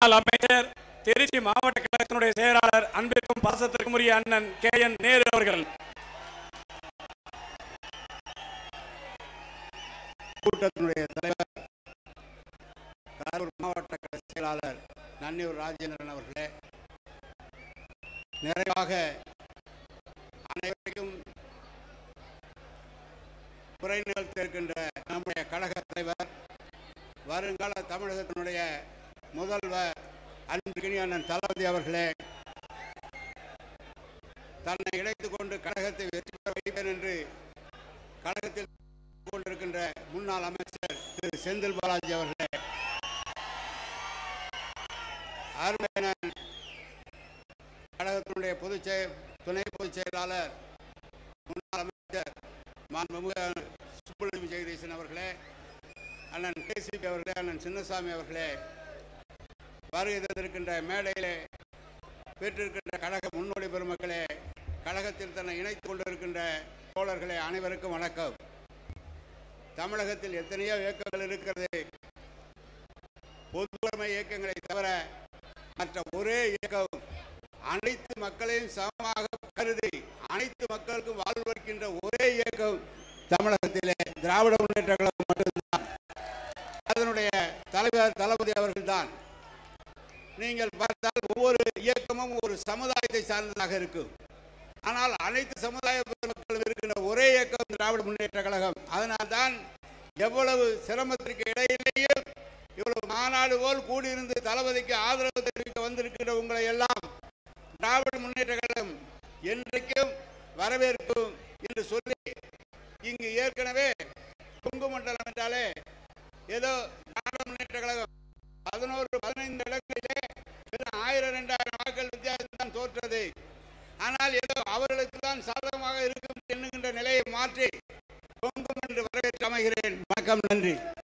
முன்னாள் அமைச்சர் திருச்சி மாவட்ட கழகத்தினுடைய செயலாளர் அன்பிற்கும் பாசத்திற்கும் உரிய அண்ணன் கே என் நேரு அவர்கள் கூட்டத்தினுடைய தலைவர் கரூர் மாவட்ட கழக செயலாளர் நன்னியூர் ராஜேந்திரன் அவர்களே நிறைவாக அனைவருக்கும் குறை நிகழ்த்திருக்கின்ற நம்முடைய கழக தலைவர் வருங்கால தமிழகத்தினுடைய முதல்வர் அன்புக்கினி அண்ணன் தளபதி அவர்களே தன்னை இணைத்துக் கொண்டு கழகத்தை வெற்றி பெற வைப்பேன் என்று கழகத்தில் கொண்டிருக்கின்ற முன்னாள் அமைச்சர் திரு செந்தில் பாலாஜி அவர்களே அருமையனன் கழகத்தினுடைய பொதுச் செய- துணை பொதுச் செயலாளர் முன்னாள் அமைச்சர் மாண்புமிகு சுப்புலட்சுமி ஜெகதீசன் அவர்களே அண்ணன் கேசிபி அவர்களே அண்ணன் சின்னசாமி அவர்களே வருகை தந்திருக்கின்ற மேடையிலே பெற்றிருக்கின்ற கழக முன்னோடி பெருமக்களே கழகத்தில் தன்னை இணைத்துக் கொண்டிருக்கின்ற தோழர்களே அனைவருக்கும் வணக்கம் தமிழகத்தில் எத்தனையோ இயக்கங்கள் இருக்கிறது பொதுவுடைமை இயக்கங்களை தவிர மற்ற ஒரே இயக்கம் அனைத்து மக்களையும் சமமாக கருதி அனைத்து மக்களுக்கும் வாழ்வளிக்கின்ற ஒரே இயக்கம் தமிழகத்திலே திராவிட முன்னேற்ற கழகம் மட்டும்தான் அதனுடைய தலைவர் தளபதி அவர்கள்தான் நீங்கள் பார்த்தால் ஒவ்வொரு இயக்கமும் ஒரு சமுதாயத்தை சார்ந்ததாக இருக்கும் ஆனால் அனைத்து சமுதாய மக்களும் இருக்கின்ற ஒரே இயக்கம் திராவிட முன்னேற்ற கழகம் அதனால்தான் எவ்வளவு சிரமத்திற்கு இடையிலேயே இவ்வளவு மாநாடு போல் கூடியிருந்து தளபதிக்கு ஆதரவு தெரிவிக்க வந்திருக்கின்ற உங்களை எல்லாம் திராவிட முன்னேற்ற கழகம் என்றைக்கும் வரவேற்கும் என்று சொல்லி இங்கு ஏற்கனவே கொங்கு மண்டலம் என்றாலே ஏதோ திராவிட முன்னேற்ற கழகம் பதினோரு பதினைந்து இடங்களிலே வெறும் ஆயிரம் ரெண்டாயிரம் வாக்கள் வித்தியாசம் தான் தோற்றது ஆனால் ஏதோ அவர்களுக்கு தான் சாதகமாக இருக்கும் என்கின்ற நிலையை மாற்றி பொங்கும் என்று வரவேற்று அமைகிறேன் வணக்கம் நன்றி